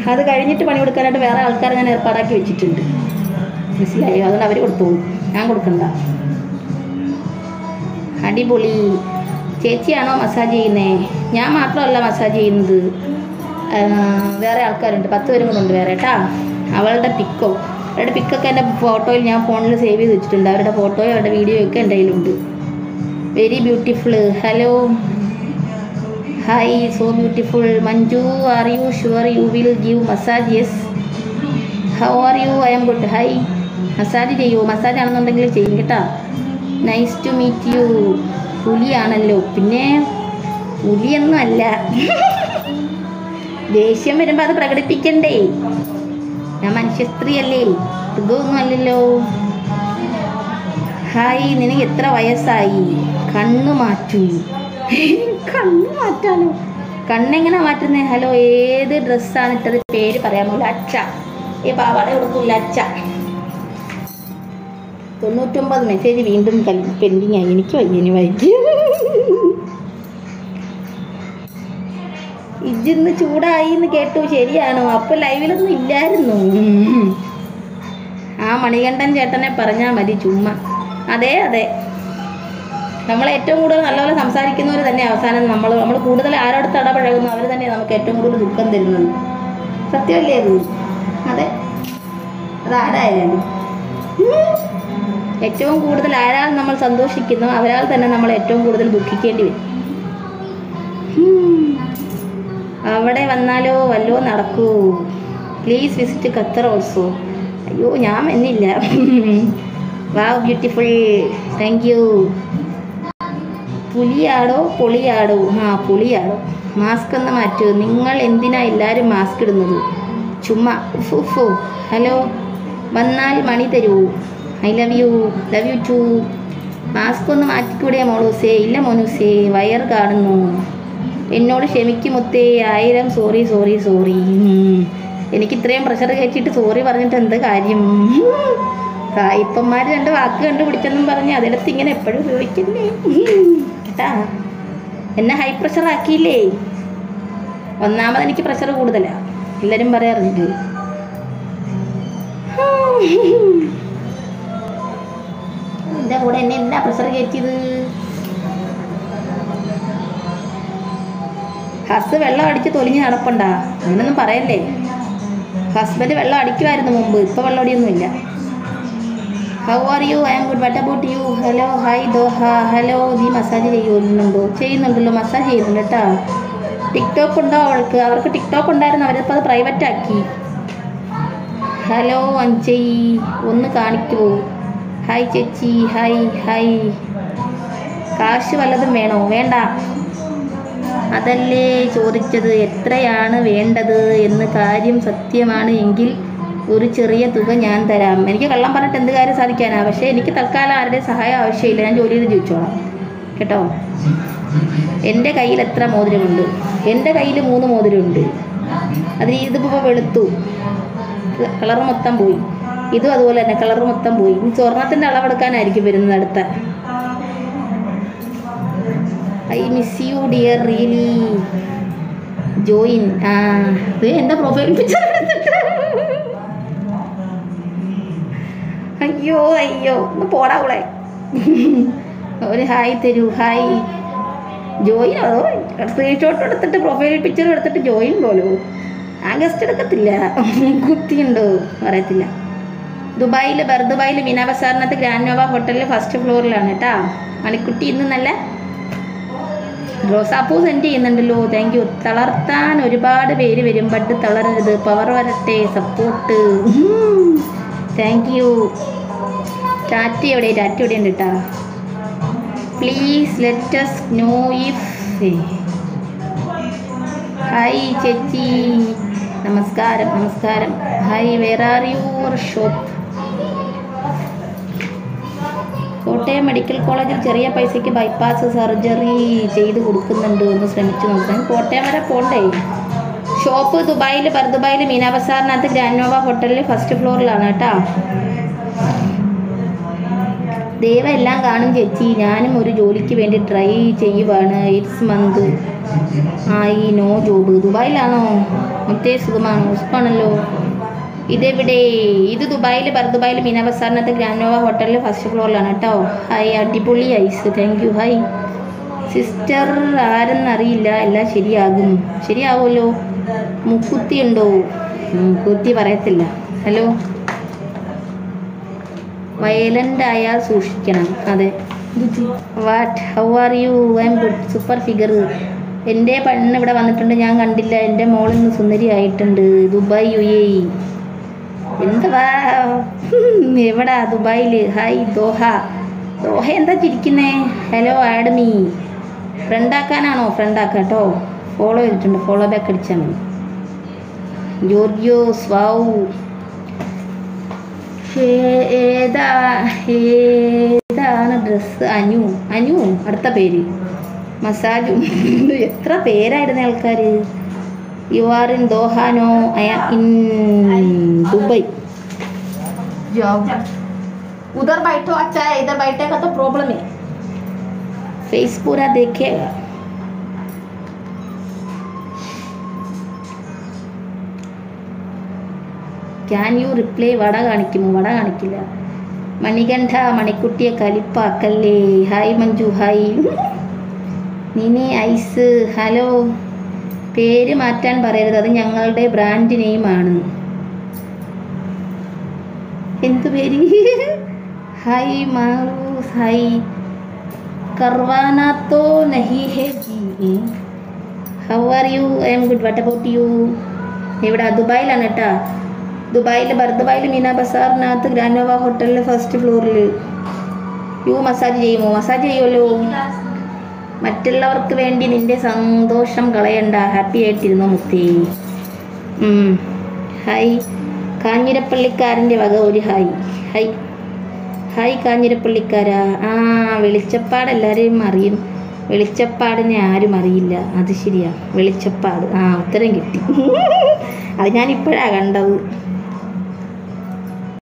അത് കഴിഞ്ഞിട്ട് പണി കൊടുക്കാനായിട്ട് വേറെ ആൾക്കാരെ ഞാൻ ഏർപ്പാടാക്കി വെച്ചിട്ടുണ്ട് മനസ്സിലായോ അതുകൊണ്ട് അവർ കൊടുത്തോളൂ ഞാൻ കൊടുക്കണ്ട അടിപൊളി ചേച്ചിയാണോ മസാജ് ചെയ്യുന്നേ ഞാൻ മാത്രമല്ല മസാജ് ചെയ്യുന്നത് ആ, വേറെ ആൾക്കാരുണ്ട് പത്ത് പേരും കൂടെ ഉണ്ട് വേറെ കേട്ടാ അവളുടെ പിക്കോ അവരുടെ പിക്കൊക്കെ എൻ്റെ ഫോട്ടോയിൽ ഞാൻ ഫോണിൽ സേവ് ചെയ്ത് വെച്ചിട്ടുണ്ട് അവരുടെ ഫോട്ടോയും അവരുടെ വീഡിയോയും ഒക്കെ എൻ്റെ കയ്യിലുണ്ട് very beautiful hello hi so beautiful Manju are you sure you will give massage yes how are you I'm good hi massage ചെയ്യുമോ മസാജ് ആണെന്നുണ്ടെങ്കിൽ ചെയ്യും കേട്ടാ നൈസ് ടു മീറ്റ് യു പുലിയാണല്ലോ പിന്നെ പുലിയൊന്നും അല്ല ദേഷ്യം വരുമ്പോൾ അത് പ്രകടിപ്പിക്കണ്ടേ ഞാൻ മനുഷ്യ സ്ത്രീയല്ലേ മൃഗമൊന്നും അല്ലല്ലോ ഹായ് നിനക്ക് എത്ര വയസ്സായി കണ്ണു മാറ്റൂ കണ്ണു മാറ്റാനോ കണ്ണെങ്ങനെ മാറ്റുന്നേ ഹലോ ഏത് ഡ്രസ്സാണ് ഇട്ടത് പേര് പറയാമോ ലച്ച ഈ പാവാട കൊടുക്കില്ല അച്ഛ തൊണ്ണൂറ്റൊമ്പത് മെസ്സേജ് വീണ്ടും പെൻഡിങ് ആയി എനിക്ക് വയ്യനി വായിക്കും ഇജിന്ന് ചൂടായി എന്ന് കേട്ടു ശരിയാണോ അപ്പൊ ലൈവിലൊന്നും ഇല്ലായിരുന്നു ആ മണികണ്ഠൻ ചേട്ടനെ പറഞ്ഞാൽ മതി ചുമ്മാ അതെ അതെ നമ്മൾ ഏറ്റവും കൂടുതൽ നല്ലപോലെ സംസാരിക്കുന്നവർ തന്നെ അവസാനം നമ്മൾ നമ്മൾ കൂടുതൽ ആരോടത്ത് ഇടപഴകുന്നു അവർ തന്നെ നമുക്ക് ഏറ്റവും കൂടുതൽ ദുഃഖം തരുന്നത് സത്യമല്ലേ അത് അതെ അതാരായാലും ഏറ്റവും കൂടുതൽ ആരാൽ നമ്മൾ സന്തോഷിക്കുന്നു അവരാൽ തന്നെ നമ്മൾ ഏറ്റവും കൂടുതൽ ദുഃഖിക്കേണ്ടി വരും ഉം. അവിടെ വന്നാലോ വല്ലോ നടക്കൂ പ്ലീസ് വിസിറ്റ് ഖത്തർ ഓൾസോ അയ്യോ ഞാൻ വന്നില്ല വാവ് ബ്യൂട്ടിഫുൾ താങ്ക് യു പുലിയാടോ പൊളിയാടോ ആ പുളിയാടോ മാസ്ക് ഒന്ന് മാറ്റൂ നിങ്ങൾ എന്തിനാ എല്ലാവരും മാസ്ക് ഇടുന്നത് ചുമ്മാ ഉഫ് ഉഫ് ഹലോ വന്നാൽ മണി തരൂ I love you love you too mask ഒന്ന് മാറ്റിക്കൂടെ മോളൂസേ ഇല്ല മോനൂസേ വയർ കാണുന്നു എന്നോട് ക്ഷമിക്കുമൊത്തേ ആയിരം സോറി സോറി സോറി എനിക്ക് ഇത്രയും പ്രഷർ കയറ്റിയിട്ട് സോറി പറഞ്ഞിട്ട് എന്ത് കാര്യം സായിപ്പന്മാർ രണ്ട് വാക്ക് കണ്ടുപിടിച്ചെന്നും പറഞ്ഞ് അതിടത്ത് ഇങ്ങനെ എപ്പോഴും ഉപയോഗിക്കല്ലേ കേട്ടാ എന്നെ ഹൈ പ്രഷർ ആക്കിയില്ലേ ഒന്നാമത് എനിക്ക് പ്രഷർ കൂടുതലാണ് എല്ലാവരും പറയാറുണ്ട് എൻ്റെ കൂടെ എന്നെ എന്നാ പ്രഷർ കയറ്റിയത് ഹസ് വെള്ളം അടിച്ച് തൊലിഞ്ഞ് നടപ്പണ്ടാ അങ്ങനൊന്നും പറയല്ലേ ഹസ്ബൻഡ് വെള്ളം അടിക്കുമായിരുന്നു മുമ്പ് ഇപ്പോൾ വെള്ളം അടിയൊന്നുമില്ല how are you I am good what about you hello hi Doha hello നീ മസാജ് ചെയ്യുന്നുണ്ടോ ചെയ്യുന്നുണ്ടല്ലോ മസാജ് ചെയ്യുന്നുണ്ട് കേട്ടോ ടിക്ടോക്ക് ഉണ്ടോ അവൾക്ക് അവർക്ക് ടിക്ടോക്ക് ഉണ്ടായിരുന്നു അവരിപ്പോൾ അത് പ്രൈവറ്റ് ആക്കി ഹലോ അഞ്ചൈ ഒന്ന് കാണിക്കുമോ ഹായ് ചേച്ചി ഹായ് ഹായ് കാശ് വല്ലതും വേണോ വേണ്ട അതല്ലേ ചോദിച്ചത് എത്രയാണ് വേണ്ടത് എന്ന് കാര്യം സത്യമാണ് എങ്കിൽ ഒരു ചെറിയ തുക ഞാൻ തരാം എനിക്ക് കള്ളം പറഞ്ഞിട്ട് എന്ത് കാര്യം സാധിക്കാനാ പക്ഷേ എനിക്ക് തൽക്കാലം ആരുടെ സഹായം ആവശ്യമില്ല ഞാൻ ജോലി ചെയ്ത് ചോദിച്ചോളാം കേട്ടോ എൻ്റെ കയ്യിൽ എത്ര മോതിരമുണ്ട് എൻ്റെ കയ്യിൽ മൂന്ന് മോതിരമുണ്ട് അതിന് ഇതിപ്പോൾ വെളുത്തു കളർ മൊത്തം പോയി ഇതും അതുപോലെ തന്നെ കളർ മൊത്തം പോയി ഇനി സ്വർണത്തിൻ്റെ അളവെടുക്കാനായിരിക്കും വരുന്നത് അടുത്ത I miss you dear really join ആ ഇത് എൻ്റെ പ്രൊഫൈൽ പിക്ചർ എടുത്തിട്ട് അയ്യോ അയ്യോ ഒന്ന് പോടാ അവളെ ഒരു ഹായ് തരൂ ഹായ് ജോയിൻ അതോ സ്ക്രീൻഷോട്ട് എടുത്തിട്ട് പ്രൊഫൈൽ പിക്ചർ എടുത്തിട്ട് ജോയിൻ പോലോ ആഗസ്റ്റ് എടുക്കത്തില്ല കുത്തിയുണ്ടോ അറിയത്തില്ല ദുബായിൽ ബർ ദുബായിൽ മീന ബസാറിനകത്ത് ഗ്രാൻഡ് നോവ ഹോട്ടലിൽ ഫസ്റ്റ് ഫ്ലോറിലാണ് കേട്ടാ മണിക്കുട്ടി ഇന്ന് നല്ല റോസാപ്പൂ സെൻഡ് ചെയ്യുന്നുണ്ടല്ലോ താങ്ക് യു തളർത്താൻ ഒരുപാട് പേര് വരും ബട്ട് തളരരുത് പവർ വരട്ടെ സപ്പോർട്ട് താങ്ക് യു ടാറ്റ എവിടെ ടാറ്റ എവിടെ ഉണ്ട് കേട്ടാ please let's know if hi ചേച്ചി നമസ്കാരം നമസ്കാരം hi where are your shop Kottayam medical കോളേജിൽ ചെറിയ പൈസയ്ക്ക് ബൈപ്പാസ് സർജറി ചെയ്ത് കൊടുക്കുന്നുണ്ട് ഒന്ന് ശ്രമിച്ചു നോക്കാൻ കോട്ടയം വരെ പോണ്ടേ ഷോപ്പ് ദുബായിൽ ബർ ദുബായിൽ മീന ബസാറിനകത്ത് ഗ്രാൻഡോവ ഹോട്ടലിൽ ഫസ്റ്റ് ഫ്ലോറിലാണ് കേട്ടോ ദൈവം എല്ലാം കാണും ചേച്ചി ഞാനും ഒരു ജോലിക്ക് വേണ്ടി ട്രൈ ചെയ്യുവാണ് ഇറ്റ്സ് മന്ത് ആയി നോ ജോബ് ദുബായിലാണോ മറ്റേ സുഖമാണോ സുഖമാണല്ലോ ഇതെവിടെ ഇത് ദുബായിൽ ബർ ദുബായിൽ മീന ബസാറിനകത്ത് ഗ്രാൻഡോവ ഹോട്ടലിൽ ഫസ്റ്റ് ഫ്ലോറിലാണ് കേട്ടോ ഹായ് അടിപൊളി eyes thank you hi sister ആരെന്നറിയില്ല എല്ലാം ശരിയാകും ശരിയാവുമല്ലോ മുക്കുത്തി ഉണ്ടോ മുക്കുത്തി പറയത്തില്ല ഹലോ വയലൻ്റ് ആയാൽ സൂക്ഷിക്കണം അതെ what how are you I'm good super figure എൻ്റെ പെണ്ണ് ഇവിടെ വന്നിട്ടുണ്ട് ഞാൻ കണ്ടില്ല എൻ്റെ മോൾ ഇന്ന് സുന്ദരി ആയിട്ടുണ്ട് ദുബായ് യു എ ഇ എന്തുവാ എവിടാ ദുബായിൽ ഹായ് ദോഹ ദോഹ എന്താ ചിരിക്കുന്നേ ഹലോ ആഡ് മീ ഫ്രണ്ടാക്കാനാണോ ഫ്രണ്ടാക്കാം കേട്ടോ ഫോളോ ചെയ്തിട്ടുണ്ട് ഫോളോ ബാക്ക് അടിച്ചാൽ മതി ജോർജിയോസ് വൗ ഏ- ഏതാ ഏതാണ് ഡ്രസ്സ് അനു അനു അടുത്ത പേര് മസാജു എത്ര പേരായിരുന്നു ആൾക്കാർ യു ആർ ഇൻ ദോഹാനോ ഐ ആം ഇൻ दुबई जाओ उधर बैठो अच्छा है इधर बैठेगा तो प्रॉब्लम है फेस पूरा देखेगा ക്യാൻ യു റിപ്ലൈ വട കാണിക്കുമോ വട കാണിക്കില്ല മണികണ്ഠ മണിക്കുട്ടിയെ കലിപ്പാക്കല്ലേ ഹായ് മഞ്ജു ഹായ് നിനി ഐസ് ഹലോ പേര് മാറ്റാൻ പറയരുത് അത് ഞങ്ങളുടെ ബ്രാൻഡ് നെയിമാണ് എന്ത് പേര് ഹായ് മാറൂസ് ഹായ് കർവാന തോ നഹി ഹെ ji how are you I'm good what about you ഇവിടെ ദുബായിലാണ് കേട്ടാ ദുബായിൽ ബർ ദുബായിൽ മീന ബസാറിനകത്ത് ഗ്രാൻഡോവ ഹോട്ടലിൽ ഫസ്റ്റ് ഫ്ലോറിൽ യു മസാജ് ചെയ്യുമോ മസാജ് ചെയ്യുമല്ലോ മറ്റുള്ളവർക്ക് വേണ്ടി നിന്റെ സന്തോഷം കളയണ്ട ഹാപ്പി ആയിട്ടിരുന്നോ മുത്തേ ഉം. ഹായ് കാഞ്ഞിരപ്പള്ളിക്കാരൻ്റെ വക ഒരു ഹായ് ഹായ് ഹായ് കാഞ്ഞിരപ്പള്ളിക്കാരാ ആ വെളിച്ചപ്പാട് എല്ലാവരെയും അറിയും വെളിച്ചപ്പാടിനെ ആരും അറിയില്ല അത് ശരിയാ വെളിച്ചപ്പാട് ആ ഉത്തരം കിട്ടി അത് ഞാൻ ഇപ്പോഴാണ് കണ്ടത്